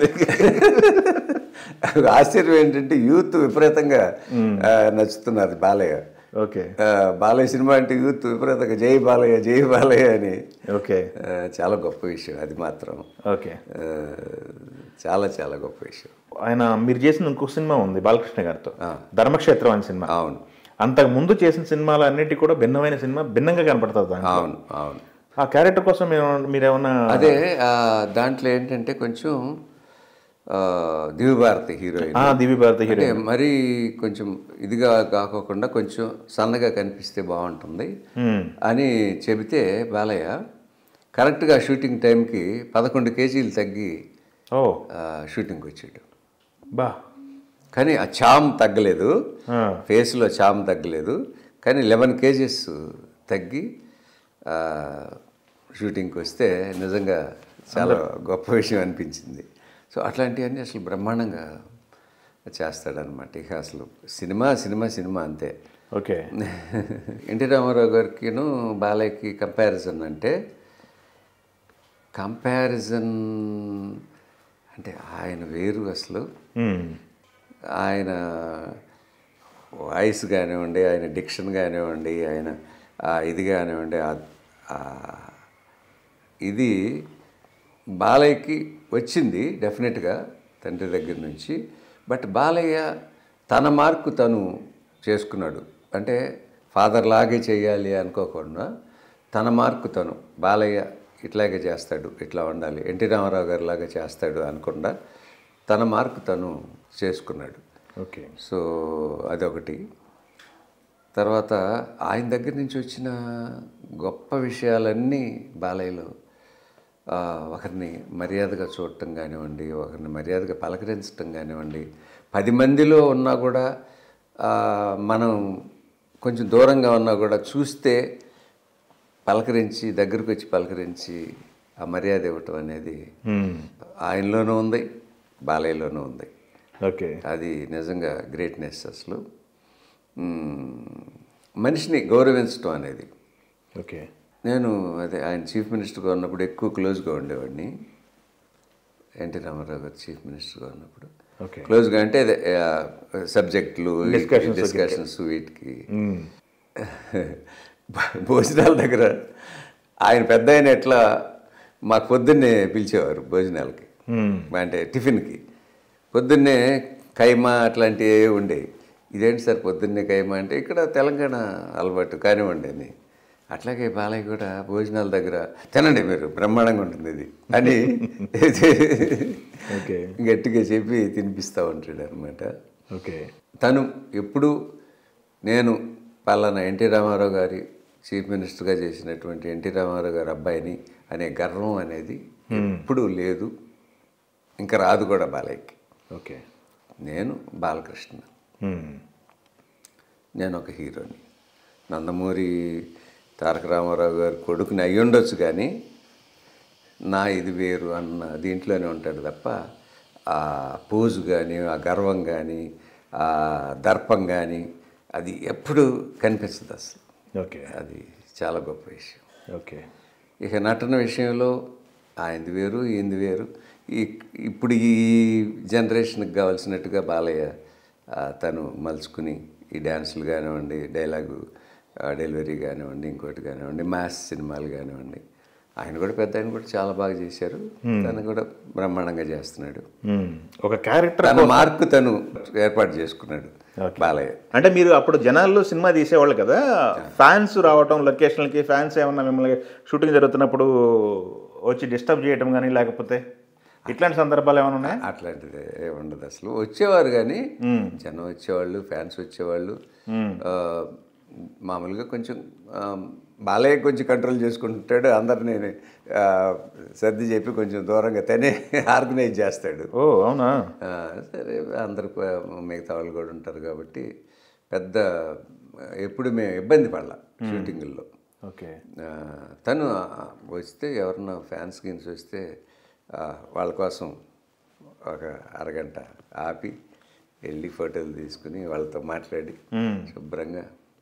ఆశ్చర్యం ఏంటంటే యూత్ విపరీతంగా ఆ, నచ్చుతున్నారు బాలయ్య ఓకే ఆ, బాలయ్య సినిమా అంటే యూత్ విపరీతంగా జై బాలయ్య జై బాలయ్య అని ఓకే ఆ, చాలా గొప్ప విషయం అది మాత్రం ఓకే ఆ, చాలా చాలా గొప్ప విషయం ఆయన మీరు చేసిన ఇంకో సినిమా ఉంది బాలకృష్ణ గారితో ధర్మక్షేత్రం అనే సినిమా అవును అంతకు ముందు చేసిన సినిమాలు అన్నిటి కూడా భిన్నమైన సినిమా భిన్నంగా కనపడుతుంది దాంట్లో. అవును అవును ఆ క్యారెక్టర్ కోసం మీరు మీరేమన్నా అదే ఆ, దాంట్లో ఏంటంటే కొంచెం ఆ, దివ్యభారతి హీరోయిన్ ఆ, దివ్య భారతి హీరో అంటే మరీ కొంచెం ఇదిగా కాకోకుండా కొంచెం సన్నగా కనిపిస్తే బాగుంటుంది అని చెబితే బాలయ్య కరెక్ట్గా షూటింగ్ టైంకి పదకొండు కేజీలు తగ్గి ఓ ఆ, షూటింగ్కి వచ్చాడు బా కానీ ఆ చామ్ తగ్గలేదు ఆ, ఫేస్లో చామ్ తగ్గలేదు కానీ లెవెన్ కేజెస్ తగ్గి ఆ, షూటింగ్కి వస్తే నిజంగా చాలా గొప్ప విషయం అనిపించింది సో అట్లాంటివన్నీ అసలు బ్రహ్మాండంగా చేస్తాడనమాట ఇక అసలు సినిమా సినిమా సినిమా అంతే ఓకే ఎన్టీ రామారావు గారికిను బాలయ్యకి కంపారిజన్ అంటే కంపారిజన్ అంటే ఆయన వేరు అసలు మ్మ్. ఆయన వాయిస్ కానివ్వండి ఆయన డిక్షన్ కానివ్వండి ఆయన ఆ ఇది కానివ్వండి ఆ- ఆ ఇది బాలయ్యకి వచ్చింది డెఫినెట్గా తండ్రి దగ్గర నుంచి బట్ బాలయ్య తన మార్కు తను చేసుకున్నాడు అంటే ఫాదర్ లాగే చేయాలి అనుకోకుండా తన మార్కు తను బాలయ్య ఇట్లాగే చేస్తాడు ఇట్లా ఉండాలి ఎన్టీ రామారావు గారి లాగా చేస్తాడు అనకుండా తన మార్కు తను చేసుకున్నాడు ఓకే సో అదొకటి తర్వాత ఆయన దగ్గర నుంచి వచ్చిన గొప్ప విషయాలన్నీ బాలయ్యలో ఆ, ఒకరిని మర్యాదగా చూడటం కానివ్వండి ఒకరిని మర్యాదగా పలకరించటం కానివ్వండి పది మందిలో ఉన్నా కూడా ఆ, మనం కొంచెం దూరంగా ఉన్నా కూడా చూస్తే పలకరించి దగ్గరకు వచ్చి పలకరించి ఆ మర్యాద ఇవ్వటం అనేది మ్మ్. ఆయనలోనూ ఉంది బాలయ్యలోనూ ఉంది ఓకే అది నిజంగా గ్రేట్నెస్ అసలు మ్మ్. మనిషిని గౌరవించడం అనేది ఓకే నేను అదే ఆయన చీఫ్ మినిస్టర్గా ఉన్నప్పుడు ఎక్కువ క్లోజ్గా ఉండేవాడిని ఎన్టీ రామారావు గారు చీఫ్ మినిస్టర్గా ఉన్నప్పుడు ఓకే క్లోజ్గా అంటే అదే ఆ, సబ్జెక్టులు Discussions డిస్కషన్స్ వీటికి మ్మ్. భోజనాల దగ్గర ఆయన పెద్ద ఆయన ఎట్లా మాకు పొద్దున్నే పిలిచేవారు భోజనాలకి మ్మ్. అంటే టిఫిన్కి పొద్దున్నే కైమా అట్లాంటివి ఉండేవి ఇదేంటి సార్ పొద్దున్నే కైమా అంటే ఇక్కడ తెలంగాణ అలవాటు కానివ్వండి అని అట్లాగే బాలయ్య కూడా భోజనాల దగ్గర తినండి మీరు బ్రహ్మాండంగా ఉంటుంది ఇది అని ఓకే గట్టిగా చెప్పి తినిపిస్తూ ఉంటాడు అనమాట ఓకే తను ఎప్పుడు నేను పలానా ఎన్టీ రామారావు గారి చీఫ్ మినిస్టర్గా చేసినటువంటి ఎన్టీ రామారావు గారి అబ్బాయిని అనే గర్వం అనేది ఎప్పుడూ లేదు ఇంకా రాదు కూడా బాలయ్యకి ఓకే నేను బాలకృష్ణ మ్మ్. నేను ఒక హీరోని నందమూరి తారక రామారావు గారి కొడుకుని అయి ఉండొచ్చు కానీ నా ఇది వేరు అన్న దీంట్లోనే ఉంటాడు తప్ప ఆ పోజు కానీ ఆ గర్వం కానీ ఆ దర్పం కానీ అది ఎప్పుడు కనిపించదు అసలు ఓకే అది చాలా గొప్ప విషయం ఓకే ఇక నటన విషయంలో ఆయనది వేరు ఈయనది వేరు ఈ ఇప్పుడు ఈ జనరేషన్కి కావాల్సినట్టుగా బాలయ్య ఆ, తను మలుచుకుని ఈ డ్యాన్సులు కానివ్వండి డైలాగు ఆ, డెలివరీ కానివ్వండి ఇంకోటి కానివ్వండి మ్యాథ్స్ సినిమాలు కానివ్వండి ఆయన కూడా పెద్ద ఆయన కూడా చాలా బాగా చేశారు తను కూడా బ్రహ్మాండంగా చేస్తున్నాడు మ్మ్. ఒక క్యారెక్టర్ తన మార్కు తను ఏర్పాటు చేసుకున్నాడు బాలయ్య అంటే మీరు అప్పుడు జనాల్లో సినిమా తీసేవాళ్ళు కదా ఫ్యాన్స్ రావటం లొకేషన్లకి ఫ్యాన్స్ ఏమన్నా మిమ్మల్ని షూటింగ్ జరుగుతున్నప్పుడు వచ్చి డిస్టర్బ్ చేయటం కానీ లేకపోతే ఇట్లాంటి సందర్భాలు ఏమైనా ఉన్నాయా అట్లాంటిది ఏ ఉండదు అసలు వచ్చేవారు కానీ జనం వచ్చేవాళ్ళు ఫ్యాన్స్ వచ్చేవాళ్ళు ఆ, మామూలుగా కొంచెం ఆ, బాలయ్య కొంచెం కంట్రోల్ చేసుకుంటాడు అందరినీ ఆ, సర్ది చెప్పి కొంచెం దూరంగా తనే ఆర్గనైజ్ చేస్తాడు ఓ అవునా ఆ, సరే అందరు మిగతా వాళ్ళు కూడా ఉంటారు కాబట్టి పెద్ద ఎప్పుడు మేము ఇబ్బంది పడలా షూటింగుల్లో ఓకే ఆ, తను ఆ, వస్తే ఎవరన్నా ఫ్యాన్స్ గిన్స్ వస్తే ఆ, వాళ్ళ కోసం ఒక అరగంట ఆపి వెళ్ళి ఫోటోలు తీసుకుని వాళ్ళతో మాట్లాడి శుభ్రంగా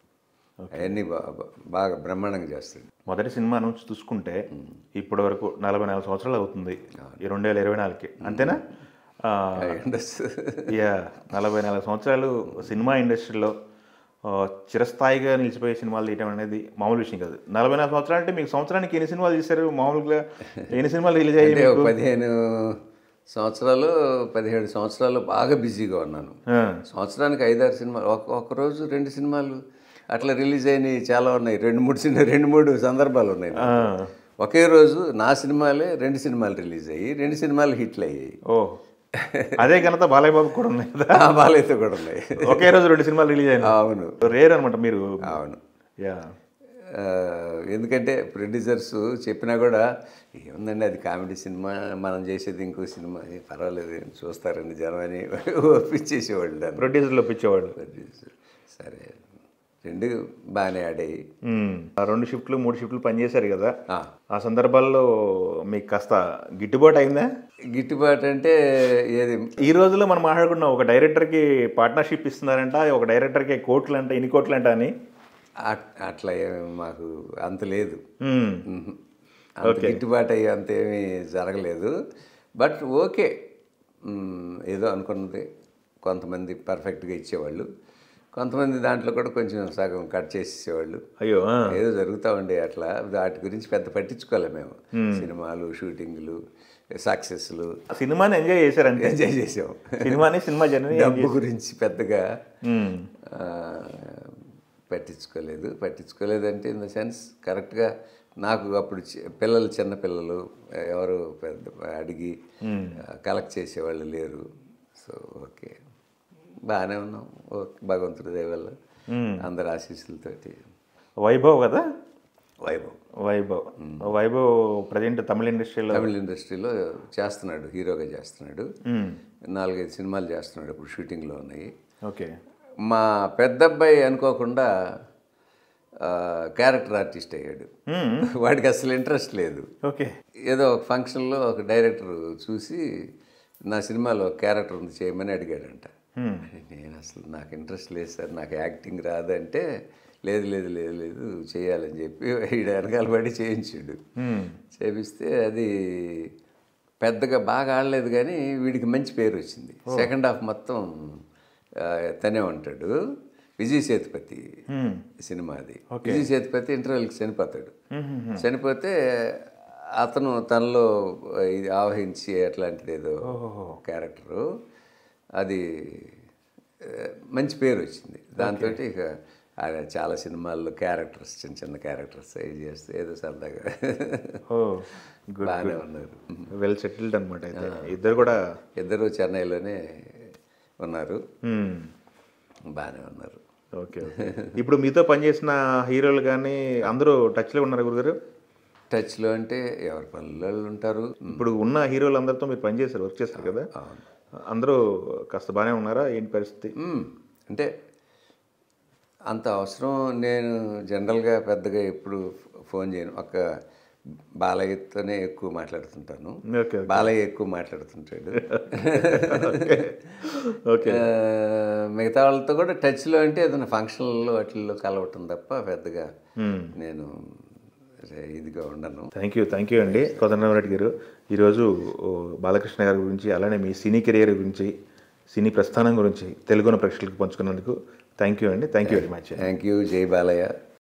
అవన్నీ బా- బా- బాగా బ్రహ్మాండంగా చేస్తాడు మొదటి సినిమా నుంచి చూసుకుంటే ఇప్పటి వరకు నలభై నాలుగు సంవత్సరాలు అవుతుంది ఈ రెండు వేల ఇరవై నాలుగుకి అంతేనా ఆ, ఉండొచ్చు. యా నలభై నాలుగు సంవత్సరాలు సినిమా ఇండస్ట్రీలో ఆ, చిరస్థాయిగా నిలిచిపోయే సినిమాలు తీయడం అనేది మామూలు విషయం కాదు నలభై నాలుగు సంవత్సరాలు అంటే మీకు సంవత్సరానికి ఎన్ని సినిమాలు తీశారు మామూలుగా ఎన్ని సినిమాలు రిలీజ్ అంటే అయ్యాయి ఒక పదిహేను సంవత్సరాలు పదిహేడు సంవత్సరాలు బాగా బిజీగా ఉన్నాను ఆ, సంవత్సరానికి ఐదారు సినిమాలు ఒక ఒక రోజు రెండు సినిమాలు అట్లా రిలీజ్ అయినవి చాలా ఉన్నాయి రెండు మూడు సినిమా రెండు మూడు సందర్భాలు ఉన్నాయి నాకు. ఆ, ఒకే రోజు నా సినిమాలే రెండు సినిమాలు రిలీజ్ అయ్యి రెండు సినిమాలు హిట్లు అయ్యాయి ఓ అదే ఘనత బాలయ్య బాబు కూడా ఉన్నాయి కదా ఆ బాలయ్యతో కూడా ఉన్నాయి ఒకే రోజు రెండు సినిమాలు రిలీజ్ అయినాయి అవును రేర్ అనమాట మీరు అవును యా ఆ, ఎందుకంటే ప్రొడ్యూసర్స్ చెప్పినా కూడా ఏముందండి అది కామెడీ సినిమా మనం చేసేది ఇంకో సినిమా ఏ పర్వాలేదు చూస్తారండి జనం అని ఒప్పించేసేవాళ్ళు దాన్ని ప్రొడ్యూసర్లు పిచ్చేవాళ్ళు ప్రొడ్యూసర్ సరే రెండు బాగానే ఆడాయి మ్మ్. ఆ రెండు షిఫ్ట్లు మూడు షిఫ్ట్లు పనిచేశారు కదా ఆ, ఆ సందర్భాల్లో మీకు కాస్త గిట్టుబాటు అయిందా గిట్టుబాటు అంటే ఏది ఈ రోజుల్లో మనం మాట్లాడుకున్న ఒక డైరెక్టర్కి పార్ట్నర్షిప్ ఇస్తున్నారంట ఒక డైరెక్టర్కి కోట్లు అంట ఇన్ని కోట్లు అంట అని అట్- అట్లా ఏమి మాకు అంత లేదు మ్మ్. మ్మ్. అంత గిట్టుబాటు అయ్యి అంత ఏమీ జరగలేదు బట్ ఓకే మ్మ్, ఏదో అనుకున్నది కొంతమంది పర్ఫెక్ట్గా ఇచ్చేవాళ్ళు కొంతమంది దాంట్లో కూడా కొంచెం సగం కట్ చేసేసేవాళ్ళు అయ్యో ఆ. ఏదో జరుగుతూ ఉండే అట్లా వాటి గురించి పెద్ద పట్టించుకోలే మేము సినిమాలు షూటింగ్లు సక్సెస్లు ఆ సినిమాని ఎంజాయ్ చేశారంతే ఎంజాయ్ చేసాం సినిమాని సినిమా జర్నీ డబ్బు గురించి పెద్దగా మ్మ్. ఆ, పట్టించుకోలేదు పట్టించుకోలేదంటే ఇన్ ద సెన్స్ కరెక్ట్గా నాకు అప్పుడు చి- పిల్లలు చిన్న పిల్లలు ఎవరు పెద్ద అడిగి కలెక్ట్ చేసేవాళ్ళు లేరు సో ఓకే బాగానే ఉన్నాం ఓకే భగవంతుడి దయ వల్ల అందరి ఆశీస్సులతోటి వైభవ్ కదా వైభవ్ వైభవ్ వైభవ్ ప్రజెంట్ తమిళ ఇండస్ట్రీలో తమిళ ఇండస్ట్రీలో చేస్తున్నాడు హీరోగా చేస్తున్నాడు మ్మ్. నాలుగైదు సినిమాలు చేస్తున్నాడు ఇప్పుడు షూటింగ్లో ఉన్నాయి ఓకే మా పెద్దబ్బాయి అనుకోకుండా ఆ, క్యారెక్టర్ ఆర్టిస్ట్ అయ్యాడు మ్మ్. వాడికి అసలు ఇంట్రెస్ట్ లేదు ఓకే ఏదో ఒక ఫంక్షన్లో ఒక డైరెక్టర్ చూసి నా సినిమాలో ఒక క్యారెక్టర్ ఉంది చేయమని అడిగాడంట మ్మ్. నేను అసలు నాకు ఇంట్రెస్ట్ లేదు సార్ నాకు యాక్టింగ్ రాదంటే లేదు లేదు లేదు లేదు చేయాలని చెప్పి ఈడ వెనకాల పడి చేయించాడు మ్మ్. చేపిస్తే అది పెద్దగా బాగా ఆడలేదు కానీ వీడికి మంచి పేరు వచ్చింది సెకండ్ హాఫ్ మొత్తం ఆ, తనే ఉంటాడు విజయ్ సేతుపతి మ్మ్. సినిమా అది విజయ్ సేతుపతి ఇంటర్వెల్కి చనిపోతాడు చనిపోతే అతను తనలో ఇది ఆవహించి అట్లాంటిది ఏదో క్యారెక్టరు అది ఆ, మంచి పేరు వచ్చింది దాంతో ఇక ఆయన చాలా సినిమాల్లో క్యారెక్టర్స్ చిన్న చిన్న క్యారెక్టర్స్ ఇది చేస్తే ఏదో సరదాగా ఓ గుడ్ బాగానే ఉన్నారు వెల్ సెటిల్డ్ అనమాట అయితే ఇద్దరు కూడా ఇద్దరు చెన్నైలోనే ఉన్నారు మ్మ్. బాగానే ఉన్నారు ఓకే ఓకే ఇప్పుడు మీతో పనిచేసిన హీరోలు కానీ అందరూ టచ్లో ఉన్నారు గురుగారు టచ్లో అంటే ఎవరి పనులు ఉంటారు ఇప్పుడు ఉన్న హీరోలు అందరితో మీరు పనిచేశారు వర్క్ చేస్తారు కదా అందరూ కాస్త బాగానే ఉన్నారా ఏంటి పరిస్థితి మ్మ్. అంటే అంత అవసరం నేను జనరల్గా పెద్దగా ఎప్పుడు ఫోన్ చేయను ఒక బాలయ్యతోనే ఎక్కువ మాట్లాడుతుంటాను ఓకే బాలయ్య ఎక్కువ మాట్లాడుతుంటాడు ఓకే ఆ, మిగతా వాళ్ళతో కూడా టచ్లో అంటే ఏదైనా ఫంక్షన్లలో వాటిల్లో కలవటం తప్ప పెద్దగా నేను ఇదిగా ఉండను థ్యాంక్ యూ థ్యాంక్ యూ అండి కోదండరామరెడ్డి గారు ఈరోజు ఓ, బాలకృష్ణ గారి గురించి అలానే మీ సినీ కెరియర్ గురించి సినీ ప్రస్థానం గురించి తెలుగున ప్రేక్షకులకు పంచుకున్నందుకు థ్యాంక్ యూ అండి thank you very much thank you జై బాలయ్య